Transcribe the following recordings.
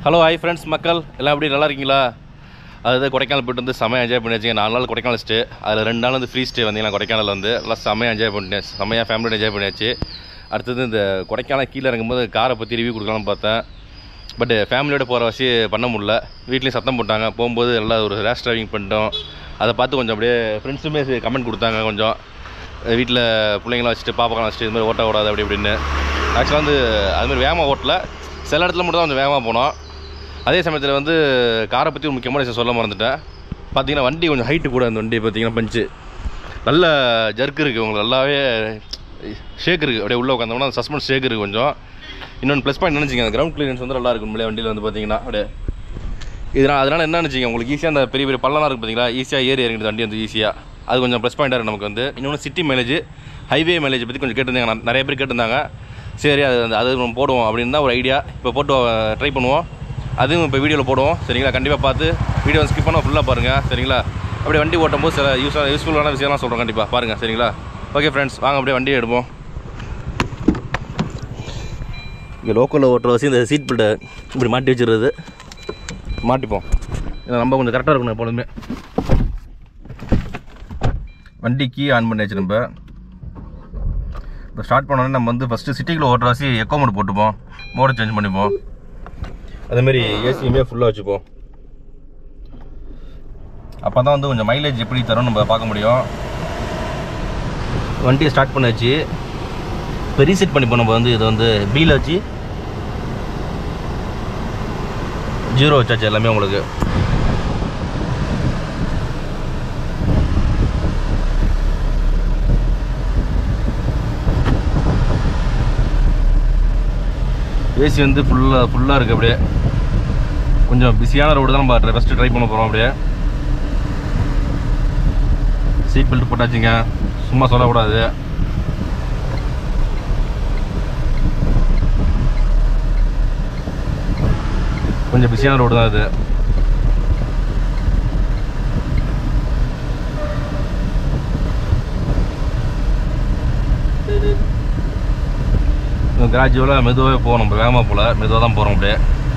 Hello hi friends மக்கள் எல்லாம் எப்படி நல்லா இருக்கீங்களா அதுதான் கொடைக்கானல் போயிட்டு வந்து செமையாக என்ஜாய் பண்ணி வச்சுங்க நாலு நாள் கொடைக்கானல் ஸ்டே அதில் ரெண்டு நாள் வந்து ஃப்ரீ ஸ்டே வந்தீங்கன்னா கொடைக்கானல் வந்து எல்லாம் செமையாக என்ஜாய் பண்ணிட்டேன் செமையாக ஃபேமிலியோட என்ஜாய் பண்ணியாச்சு அடுத்தது இந்த கொடைக்கானல் கீழே இறங்கும்போது காரை பற்றி ரிவ்யூ கொடுக்கலாம்னு பார்த்தேன் பட் ஃபேமிலியோட போகிற வசி பண்ண முடியல வீட்லேயும் சத்தம் போட்டாங்க போகும்போது எல்லாம் ஒரு ரேஷ் டிரைவிங் பண்ணிட்டோம் அதை பார்த்து கொஞ்சம் அப்படியே ஃப்ரெண்ட்ஸுமே கமெண்ட் கொடுத்தாங்க கொஞ்சம் வீட்டில் பிள்ளைங்களாம் வச்சுட்டு பாப்பாக்கெல்லாம் வச்சுட்டு இது மாதிரி ஓட்ட ஓடாது அப்படி இப்படின்னு ஆக்சுவலாக வந்து அது மாதிரி வேகமாக ஓட்டல சில இடத்துல மட்டும் தான் கொஞ்சம் வேகமாக போனோம் அதே சமயத்தில் வந்து காரை பற்றி ஒரு முக்கியமான விஷயம் சொல்ல மறந்துட்டேன் பார்த்தீங்கன்னா வண்டி கொஞ்சம் ஹைட்டு கூட அந்த வண்டி பார்த்தீங்கன்னா பஞ்சு நல்ல ஜர்க் இருக்குது உங்களுக்கு நல்லாவே ஷேக் இருக்குது அப்படியே உள்ளே உட்காந்தோம்னா அந்த சஸ்பென்ஸ் ஷேக் இருக்குது கொஞ்சம் இன்னொன்று ப்ளஸ் பாயிண்ட் நினச்சிங்க அந்த கிரவுண்ட் கிளியரன்ஸ் வந்து நல்லா இருக்கும் உண்மையிலே வண்டியில் வந்து பார்த்தீங்கன்னா அப்படியே இதனால் அதனால் என்ன நினச்சிங்க உங்களுக்கு ஈஸியாக அந்த பெரிய பெரிய பள்ளம்லாம் இருக்குது பார்த்தீங்களா ஈஸியாக ஏறி இறங்கிட்டு வண்டி வந்து ஈஸியாக அது கொஞ்சம் ப்ளஸ் பாயிண்டாக இருக்குது நமக்கு வந்து இன்னொன்று சிட்டி மைலேஜ் ஹைவே மைலேஜ் பற்றி கொஞ்சம் கேட்டிருந்தாங்க நான் நிறைய பேர் கேட்டிருந்தாங்க சரி அது அது நம்ம போடுவோம் அப்படின்னு தான் ஒரு ஐடியா இப்போ போட்டு ட்ரை பண்ணுவோம் அதுவும் இப்போ வீடியோவில் போடுவோம் சரிங்களா கண்டிப்பாக பார்த்து வீடியோ ஸ்கிப் பண்ணால் ஃபுல்லாக பாருங்கள் சரிங்களா அப்படியே வண்டி ஓட்டும் போது சில யூஸாக யூஸ்ஃபுல்லான விஷயம்லாம் சொல்கிறோம் கண்டிப்பாக பாருங்கள் சரிங்களா ஓகே ஃப்ரெண்ட்ஸ் வாங்க அப்படியே வண்டியை எடுப்போம் இங்கே லோக்கலில் ஓட்டுற வச்சு இந்த சீட் பெல்ட்டை இப்படி மாட்டி வச்சுருது மாட்டிப்போம் இதை நம்ம கொஞ்சம் கரெக்டாக இருக்கணும் எப்பொழுதுமே வண்டி கீ ஆன் பண்ணியாச்சு நம்ம இப்போ ஸ்டார்ட் பண்ணோன்னே நம்ம வந்து ஃபஸ்ட்டு சிட்டிக்குள்ளே ஓட்டுற வாசி எக்கோ மோடு போட்டுப்போம் மோடை சேஞ்ச் பண்ணிப்போம் அதேமாரி ஏசியுமே ஃபுல்லாக வச்சுப்போம் அப்போ தான் வந்து கொஞ்சம் மைலேஜ் எப்படி தரும் நம்ம பார்க்க முடியும் வண்டியை ஸ்டார்ட் பண்ணாச்சு இப்போ ரீசெட் பண்ணிப்போம் நம்ம வந்து இதை வந்து பீல வச்சு ஜீரோ வச்சாச்சு எல்லாமே உங்களுக்கு ஏசி வந்து ஃபுல்லாக ஃபுல்லாக இருக்குது அப்படியே கொஞ்சம் பிஸியான ரோடு தான் நம்ம ஃபஸ்ட்டு ட்ரை பண்ண போகிறோம் அப்படியே சீட் பெல்ட் போட்டாச்சுங்க சும்மா சொல்லக்கூடாது கொஞ்சம் பிஸியான ரோடு தான் இது கிராஜுவலாக மெதுவாகவே போகணும் நம்ம வேகமாக போகல மெதுவாக தான் போகிறோம் அப்படியே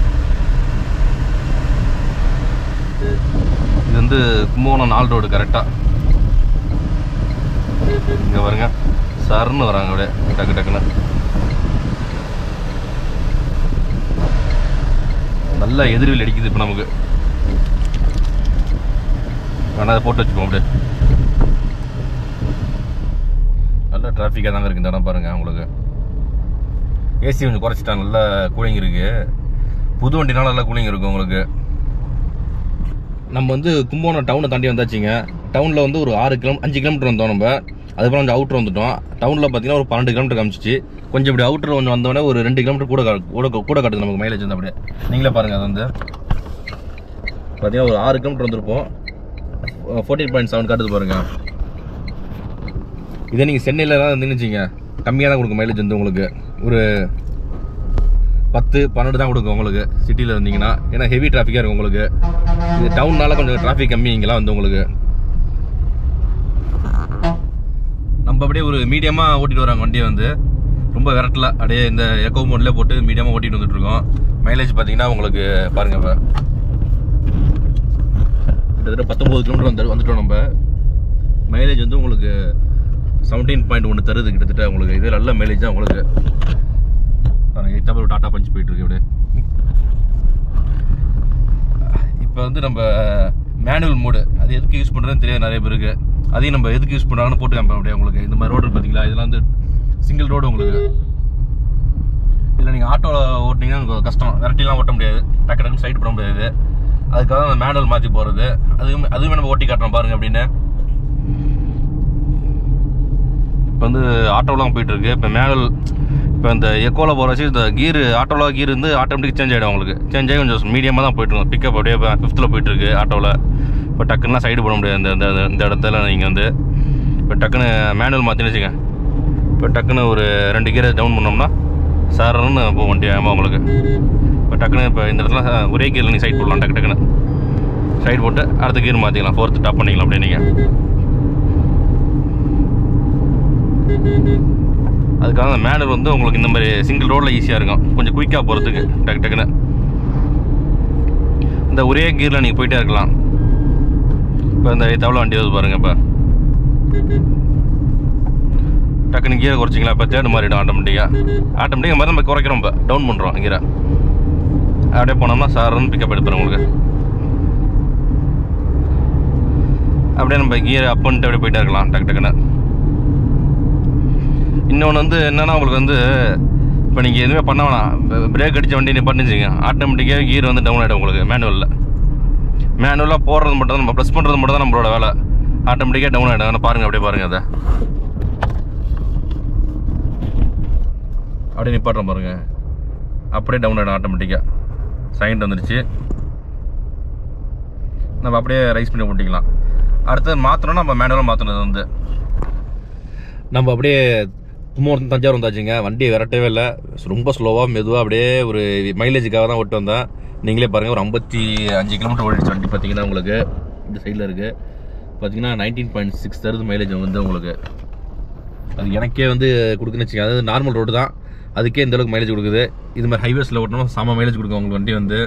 இது வந்து கும்பகோணம் நாள் ரோடு கரெக்டாக இங்கே பாருங்க சருன்னு வராங்க அப்படியே டக்கு டக்குன்னு நல்லா எதிர்வில் அடிக்குது இப்போ நமக்கு ஆனால் அதை போட்டு வச்சுப்போம் அப்படியே நல்ல டிராஃபிக்காக தாங்க இருக்குது இந்த இடம் பாருங்கள் உங்களுக்கு ஏசி கொஞ்சம் குறைச்சிட்டாங்க நல்ல கூலிங் இருக்கு புது வண்டினால நல்ல கூலிங் இருக்கும் உங்களுக்கு நம்ம வந்து கும்பகோணம் டவுனை தாண்டி வந்தாச்சுங்க டவுனில் வந்து ஒரு ஆறு கிலோ அஞ்சு கிலோமீட்டர் வந்தோம் நம்ம அதுக்கப்புறம் கொஞ்சம் அவுட்டர் வந்துட்டோம் டவுனில் பார்த்தீங்கன்னா ஒரு பன்னெண்டு கிலோமீட்டர் காமிச்சிச்சு கொஞ்சம் இப்படி அவுட்டர் கொஞ்சம் வந்தோடனே ஒரு ரெண்டு கிலோமீட்டர் கூட கா- கூட கூட காட்டுது நமக்கு மைலேஜ் வந்து அப்படியே நீங்களே பாருங்கள் அது வந்து பார்த்தீங்கன்னா ஒரு ஆறு கிலோமீட்டர் வந்திருப்போம் ஃபோர்டீன் பாயிண்ட் செவன் காட்டுது பாருங்கள் இதே நீங்கள் சென்னையில் தான் நின்றுச்சிங்க கம்மியாக தான் கொடுக்கும் மைலேஜ் வந்து உங்களுக்கு ஒரு பத்து பன்னெண்டு தான் கொடுக்கும் உங்களுக்கு சிட்டியில் இருந்தீங்கன்னா ஏன்னா ஹெவி டிராஃபிக்காக இருக்கும் உங்களுக்கு இது டவுன்னால கொஞ்சம் டிராஃபிக் கம்மி இங்கெல்லாம் வந்து உங்களுக்கு நம்ம அப்படியே ஒரு மீடியமாக ஓட்டிட்டு வராங்க வண்டியை வந்து ரொம்ப விரட்டல அப்படியே இந்த எக்கோ மோட்லேயே போட்டு மீடியமாக ஓட்டிட்டு வந்துட்டு இருக்கோம் மைலேஜ் பார்த்தீங்கன்னா உங்களுக்கு பாருங்க இப்போ கிட்டத்தட்ட பத்தொம்பது கிலோமீட்டர் வந்து வந்துட்டோம் நம்ம மைலேஜ் வந்து உங்களுக்கு செவன்டீன் பாயிண்ட் ஒன்று தருது கிட்டத்தட்ட உங்களுக்கு இது நல்ல மைலேஜ் தான் உங்களுக்கு பாருங்க எயித்தாப்புல ஒரு டாட்டா பஞ்ச் போயிட்டு இருக்கு அப்படியே இப்போ வந்து நம்ம மேனுவல் மோடு அது எதுக்கு யூஸ் பண்ணுறதுன்னு தெரியாது நிறைய பேருக்கு அதையும் நம்ம எதுக்கு யூஸ் பண்ணுறாங்கன்னு போட்டு காமிப்பேன் அப்படியே உங்களுக்கு இந்த மாதிரி ரோடு பார்த்தீங்களா இதெல்லாம் வந்து சிங்கிள் ரோடு உங்களுக்கு இல்லை நீங்கள் ஆட்டோவில் ஓட்டினீங்கன்னா உங்களுக்கு கஷ்டம் விரட்டிலாம் ஓட்ட முடியாது டக்கு டக்குன்னு சைடு பண்ண முடியாது அதுக்காக அந்த மேனுவல் மாற்றி போகிறது அதுவுமே அதுவுமே நம்ம ஓட்டி காட்டுறோம் பாருங்க அப்படின்னு இப்போ வந்து ஆட்டோலாம் போயிட்டு இருக்கு இப்போ மேனுவல் இப்போ இந்த எக்கோவில் போகிற வச்சு இந்த கீர் ஆட்டோவில் கீர் வந்து ஆட்டோமேட்டிக் சேஞ்ச் ஆகிடும் உங்களுக்கு சேஞ்ச் ஆகி கொஞ்சம் மீடியமாக தான் போயிட்டு இருக்கோம் பிக்கப் அப்படியே ஃபிஃப்த்தில் போயிட்டு இருக்கு ஆட்டோவில் இப்போ டக்குன்னா சைடு போட முடியாது இந்த இந்த இந்த இடத்துல நீங்கள் வந்து இப்போ டக்குன்னு மேனுவல் மாற்றினு வச்சுங்க இப்போ டக்குன்னு ஒரு ரெண்டு கீரை டவுன் பண்ணோம்னா சாரன்னு போக வண்டி ஆமாம் உங்களுக்கு இப்போ டக்குன்னு இப்போ இந்த இடத்துல ஒரே கீரில் நீங்கள் சைட் போடலாம் டக்கு டக்குன்னு சைடு போட்டு அடுத்த கீர் மாற்றிக்கலாம் ஃபோர்த்து டாப் பண்ணிக்கலாம் அப்படியே நீங்கள் அதுக்காக அந்த மேனுவல் வந்து உங்களுக்கு இந்த மாதிரி சிங்கிள் ரோடில் ஈஸியாக இருக்கும் கொஞ்சம் குயிக்காக போகிறதுக்கு டக்கு டக்குன்னு இந்த ஒரே கீரில் நீங்கள் போயிட்டே இருக்கலாம் இப்போ இந்த தவளை வண்டி வருது பாருங்க இப்போ டக்குனு கீரை குறைச்சிங்களா இப்போ தேர்டு மாறிடும் ஆட்டோமேட்டிக்காக ஆட்டோமேட்டிக்காக மாதிரி நம்ம குறைக்கிறோம் இப்போ டவுன் பண்ணுறோம் கீரை அப்படியே போனோம்னா சார்னு பிக்கப் எடுத்துரும் உங்களுக்கு அப்படியே நம்ம கியர் அப் பண்ணிட்டு அப்படியே போயிட்டே இருக்கலாம் டக்கு டக்குன்னு இன்னொன்று வந்து என்னன்னா உங்களுக்கு வந்து இப்போ நீங்கள் எதுவுமே பண்ண வேணாம் பிரேக் அடித்த வண்டி நீ பண்ணிச்சிங்க ஆட்டோமேட்டிக்காக கீர் வந்து டவுன் ஆகிடும் உங்களுக்கு மேனுவலில் மேனுவலாக போடுறது மட்டும் தான் நம்ம ப்ரெஸ் பண்ணுறது மட்டும் தான் நம்மளோட வேலை ஆட்டோமேட்டிக்காக டவுன் ஆகிடும் ஆனால் பாருங்கள் அப்படியே பாருங்கள் அதை அப்படியே நிப்பாட்டுறோம் பாருங்க அப்படியே டவுன் ஆகிடும் ஆட்டோமேட்டிக்காக சைண்ட் வந்துடுச்சு நம்ம அப்படியே ரைஸ் பண்ணி ஓட்டிக்கலாம் அடுத்தது மாற்றணும்னா நம்ம மேனுவலாக மாற்றணும் வந்து நம்ம அப்படியே கும்பகோணம் தஞ்சாவூர் வந்தாச்சுங்க வண்டியை விரட்டவே இல்லை ரொம்ப ஸ்லோவாக மெதுவாக அப்படியே ஒரு மைலேஜுக்காக தான் ஓட்டு வந்தேன் நீங்களே பாருங்கள் ஒரு ஐம்பத்தி அஞ்சு கிலோமீட்டர் ஓடிச்சு வண்டி பார்த்தீங்கன்னா உங்களுக்கு இந்த சைடில் இருக்குது பார்த்தீங்கன்னா நைன்டீன் பாயிண்ட் சிக்ஸ் தருது மைலேஜ் வந்து உங்களுக்கு அது எனக்கே வந்து கொடுக்குன்னு வச்சுக்கோங்க அதாவது நார்மல் ரோடு தான் அதுக்கே இந்த அளவுக்கு மைலேஜ் கொடுக்குது இது மாதிரி ஹைவேஸில் ஓட்டணும் செம மைலேஜ் கொடுக்கும் உங்களுக்கு வண்டி வந்து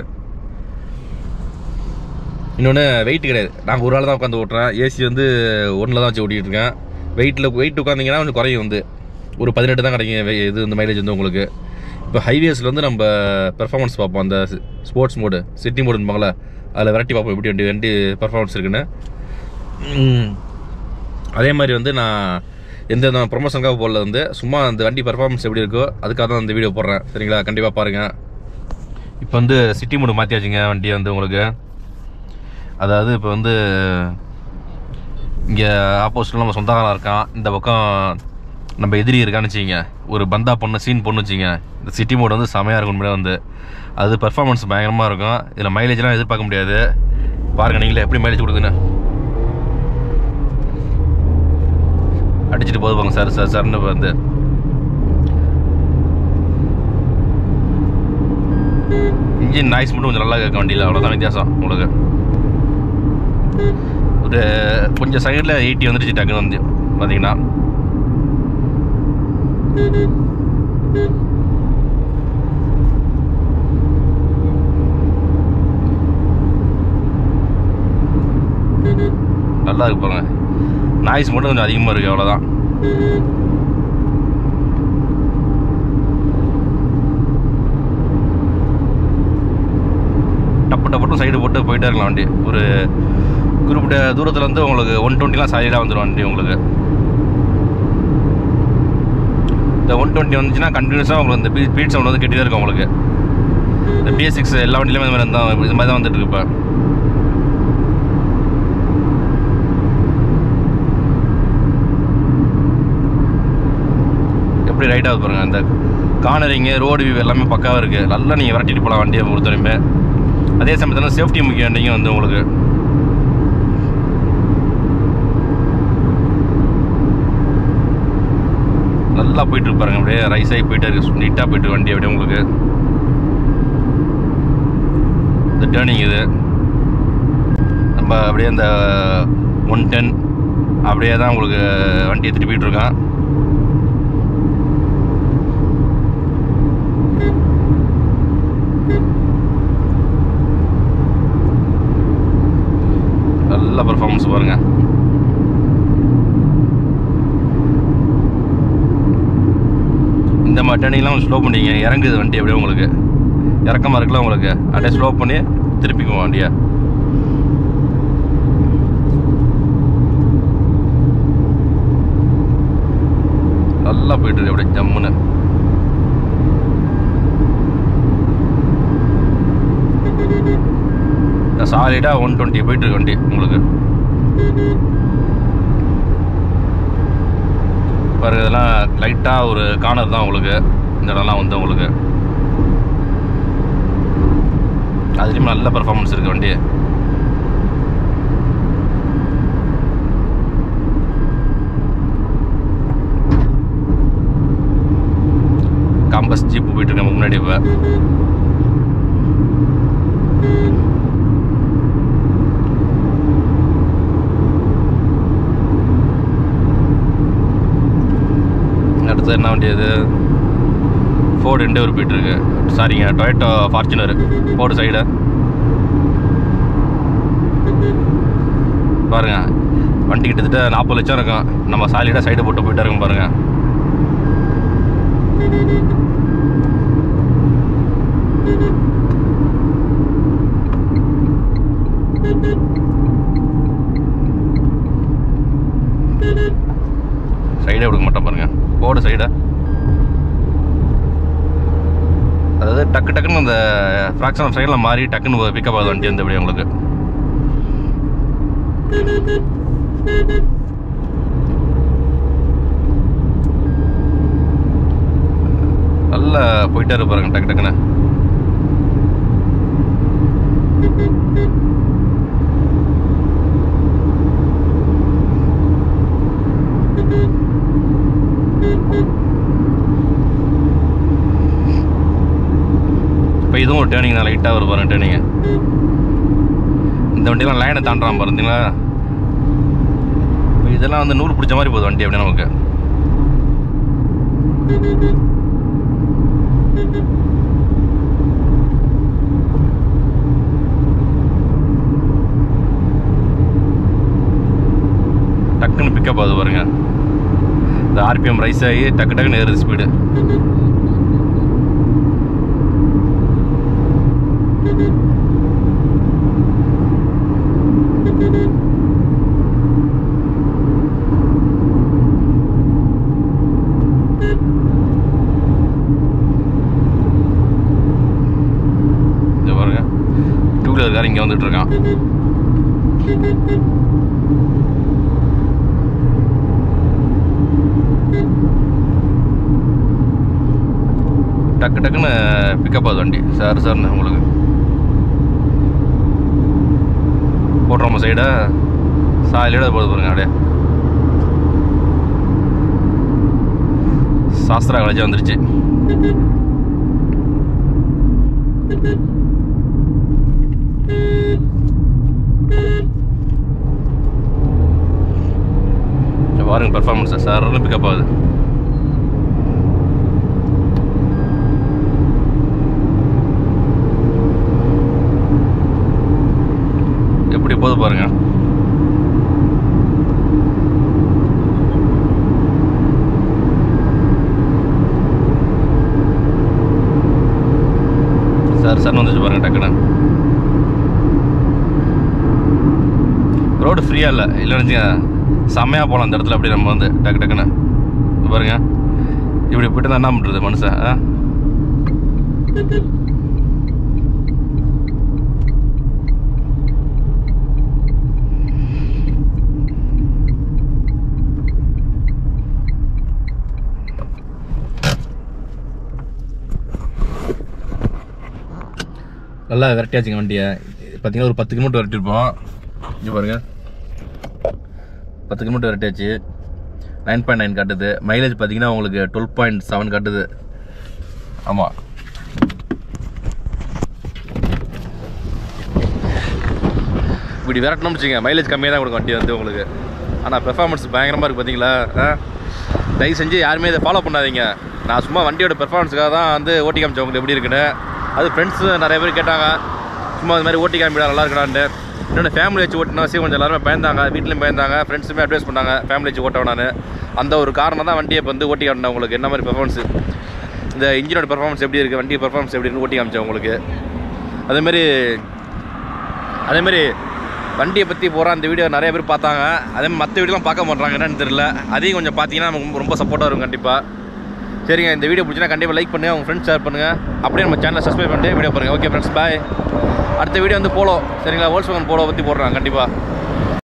இன்னொன்று வெயிட் கிடையாது நாங்கள் ஒரு ஆள் தான் உட்காந்து ஓட்டுறேன் ஏசி வந்து ஒன்றில் தான் வச்சு ஓட்டிகிட்டு இருக்கேன் வெயிட்டில் வெயிட் உட்காந்திங்கன்னா கொஞ்சம் குறையும் வந்து ஒரு பதினெட்டு தான் கிடைக்கும் வே- இது இந்த மைலேஜ் வந்து உங்களுக்கு இப்போ ஹைவேஸில் வந்து நம்ம பெர்ஃபார்மன்ஸ் பார்ப்போம் அந்த ஸ்போர்ட்ஸ் மோடு சிட்டி மோடுன்னு அதில் வெரைட்டி பார்ப்போம் எப்படி வண்டி வண்டி பெர்ஃபார்மன்ஸ் இருக்குன்னு ம். அதே மாதிரி வந்து நான் எந்த ப்ரொமோஷனுக்காக போடல வந்து சும்மா அந்த வண்டி பெர்ஃபார்மன்ஸ் எப்படி இருக்கோ அதுக்காக தான் இந்த வீடியோ போடுறேன் சரிங்களா கண்டிப்பாக பாருங்கள் இப்போ வந்து சிட்டி மோடு மாற்றியாச்சுங்க வண்டியை வந்து உங்களுக்கு அதாவது இப்போ வந்து இங்கே ஆப்போசிட்டில் நம்ம சொந்தக்காரன் இருக்கான் இந்த பக்கம் நம்ம எதிரி இருக்கான்னு வச்சுக்கிங்க ஒரு பந்தா பொண்ணு சீன் பொண்ணு வச்சுங்க இந்த சிட்டி மோடு வந்து செமையாக இருக்கும் உண்மையிலே வந்து அது பெர்ஃபார்மன்ஸ் பயங்கரமாக இருக்கும் இதில் மைலேஜ்லாம் எதிர்பார்க்க முடியாது பாருங்கள் நீங்களே எப்படி மைலேஜ் கொடுக்குன்னு அடிச்சுட்டு போது பாருங்க சார் சார் சார்னு வந்து இன்ஜின் நாய்ஸ் மட்டும் கொஞ்சம் நல்லா கேட்க வண்டியில் அவ்வளோதான் வித்தியாசம் உங்களுக்கு ஒரு கொஞ்சம் சைடில் எயிட்டி வந்துடுச்சு டக்குன்னு வந்து பார்த்தீங்கன்னா நல்லா இருக்கு பாருங்க நாய்ஸ் மட்டும் கொஞ்சம் அதிகமாக இருக்குது அவ்வளோதான் டப்பு டப்புன்னு சைடு போட்டு போயிட்டே இருக்கலாம் வண்டி ஒரு குறிப்பிட்ட தூரத்தில் வந்து உங்களுக்கு ஒன் டுவெண்ட்டிலாம் சைடாக வந்துடும் வண்டி உங்களுக்கு இந்த ஒன் டுவெண்ட்டி வந்துச்சுன்னா கண்டினியூஸாக உங்களுக்கு இந்த பீ பீட் சவுண்ட் வந்து கெட்டிதான் இருக்கும் உங்களுக்கு இந்த பிஎஸ் சிக்ஸ் எல்லா வண்டியிலுமே இந்த மாதிரி தான் இது மாதிரி தான் வந்துட்டு இருக்கு இப்போ எப்படி ரைட் ஆகுது பாருங்க இந்த கார்னரிங்கு ரோடு வியூ எல்லாமே பக்காவாக இருக்குது நல்லா நீங்கள் விரட்டிட்டு போகலாம் வண்டியை பொறுத்தவரையுமே அதே சமயத்தில் சேஃப்டி முக்கியம் வண்டிங்க வந்து உங்களுக்கு நல்லா போயிட்டு இருக்கு பாருங்க அப்படியே ரைஸ் ஆகி போயிட்டே இருக்கு நீட்டாக போயிட்டு இருக்கு வண்டி அப்படியே உங்களுக்கு இந்த டேர்னிங் இது நம்ம அப்படியே இந்த ஒன் டென் அப்படியே தான் உங்களுக்கு வண்டி எடுத்துகிட்டு போயிட்டு இருக்கான் நல்ல பர்ஃபார்மன்ஸ் பாருங்க இந்த மாதிரி டேர்னிங்லாம் ஸ்லோ பண்ணிங்க இறங்குது வண்டி அப்படியே உங்களுக்கு இறக்கமாக இருக்குல்ல உங்களுக்கு அப்படியே ஸ்லோ பண்ணி திருப்பிக்குவோம் வண்டியை நல்லா போயிட்டு இருக்கு அப்படியே ஜம்முன்னு சாலிடாக ஒன் டுவெண்ட்டி போயிட்டு இருக்கு வண்டி உங்களுக்கு பாருங்க இதெல்லாம் லைட்டாக ஒரு கார்னர் தான் உங்களுக்கு இந்த இடம்லாம் வந்து உங்களுக்கு அதுலேயும் நல்ல பெர்ஃபார்மன்ஸ் இருக்கு வண்டி காம்பஸ் ஜீப் போயிட்டு இருக்கு நம்ம முன்னாடி இப்போ அடுத்து என்ன வண்டி அது ஃபோர்டு எண்டே ஒரு போயிட்டு இருக்கு சாரிங்க டொயேட்டோ ஃபார்ச்சுனர் ஃபோர்டு சைடு பாருங்க வண்டி கிட்டத்தட்ட நாற்பது லட்சம் இருக்கும் நம்ம சாலிடாக சைடு போட்டு போயிட்டே இருக்கும் பாருங்க சைடே கொடுக்க மாட்டோம் பாருங்க போடு சைடா அதாவது டக்கு டக்குன்னு அந்த ஃப்ராக்ஷன் ஆஃப் சைடில் மாறி டக்குன்னு பிக்கப் ஆகுது வண்டி வந்து இப்படி உங்களுக்கு நல்லா போயிட்டே இருக்கு பாருங்க டக்கு டக்குன்னு இப்போ இதுவும் ஒரு டேர்னிங் தான் லைட்டாக வரும் பாருங்க டேர்னிங்க இந்த வண்டியெல்லாம் லைனை தாண்டுறான் பாருங்களா இப்போ இதெல்லாம் வந்து நூறு பிடிச்ச மாதிரி போகுது வண்டி அப்படியே நமக்கு டக்குன்னு பிக்கப் ஆகுது பாருங்க இந்த ஆர்பிஎம் ரைஸ் ஆகி டக்கு டக்குன்னு ஏறுது ஸ்பீடு இங்க பாருங்க டூ வீலர் கார் இங்கே வந்துட்டு இருக்கான் டக்கு டக்குன்னு பிக்கப் ஆகுது வண்டி சார் சார்னு உங்களுக்கு போட்டுறோம் சைடா சாலையோட போகுது பாருங்க அப்படியே சாஸ்திரா காலேஜ் வந்துருச்சு இங்க பாருங்க பெர்ஃபார்மன்ஸ் சார்னு பிக்கப் ஆகுது எப்படி போகுது பாருங்க சார் சார் வந்துச்சு பாருங்க டக்குன்னு ரோடு ஃப்ரீயாக இல்லை இல்லைன்னு வச்சுங்க செம்மையாக போகலாம் அந்த இடத்துல அப்படி நம்ம வந்து டக்கு டக்குன்னு இங்க பாருங்க இப்படி போயிட்டு தான் என்ன பண்ணுறது மனுஷன் ஆ நல்லா விரட்டியாச்சுங்க வண்டியை பார்த்தீங்கன்னா ஒரு பத்து கிலோமீட்டர் விரட்டிருப்போம் இங்கே பாருங்க பத்து கிலோமீட்டர் விரட்டியாச்சு நைன் பாயிண்ட் நைன் காட்டுது மைலேஜ் பார்த்தீங்கன்னா உங்களுக்கு டுவெல் பாயிண்ட் செவன் காட்டுது ஆமாம் இப்படி விரட்டணும்னு வச்சுங்க மைலேஜ் கம்மியாக தான் கொடுக்கும் வண்டி வந்து உங்களுக்கு ஆனால் பெர்ஃபார்மன்ஸ் பயங்கரமாக இருக்குது பார்த்தீங்களா ஆ? தயவு செஞ்சு யாருமே இதை ஃபாலோ பண்ணாதீங்க நான் சும்மா வண்டியோட பெர்ஃபார்மன்ஸுக்காக தான் வந்து ஓட்டி காமிச்சேன் உங்களுக்கு எப்படி இருக்குன்னு அது ஃப்ரெண்ட்ஸு நிறைய பேர் கேட்டாங்க சும்மா இது மாதிரி ஓட்டி காமிடா நல்லா இருக்கடான்ட்டு இன்னொன்று ஃபேமிலி வச்சு ஓட்டினா வச்சு கொஞ்சம் எல்லாருமே பயந்தாங்க வீட்லையும் பயந்தாங்க ஃப்ரெண்ட்ஸுமே அட்வைஸ் பண்ணாங்க ஃபேமிலி வச்சு ஓட்ட வேணான்னு அந்த ஒரு காரணம் தான் வண்டியை இப்போ வந்து ஓட்டி காட்டினேன் உங்களுக்கு என்ன மாதிரி பெர்ஃபார்மன்ஸ் இந்த இன்ஜினோட பெர்ஃபார்மன்ஸ் எப்படி இருக்குது வண்டி பெர்ஃபார்மன்ஸ் எப்படி இருக்குன்னு ஓட்டி காமிச்சேன் உங்களுக்கு அதேமாரி அதேமாரி வண்டியை பற்றி போகிற அந்த வீடியோ நிறைய பேர் பார்த்தாங்க அதே மாதிரி மற்ற வீடியோலாம் பார்க்க மாட்றாங்க என்னன்னு தெரியல அதையும் கொஞ்சம் பார்த்தீங்கன்னா நமக்கு ரொம்ப சப்போர்ட்டாக இருக்கும் கண்டிப்பாக சரிங்க இந்த வீடியோ பிடிச்சினா கண்டிப்பாக லைக் பண்ணுங்கள் உங்கள் ஃப்ரெண்ட்ஸ் ஷேர் பண்ணுங்கள் அப்படியே நம்ம சேனலை சப்ஸ்கிரைப் பண்ணிட்டு வீடியோ பாருங்கள் ஓகே ஃப்ரெண்ட்ஸ் பாய் அடுத்த வீடியோ வந்து போலோ சரிங்களா ஹோல்ஸ்வகன் போலோ பற்றி போடுறாங்க கண்டிப்பாக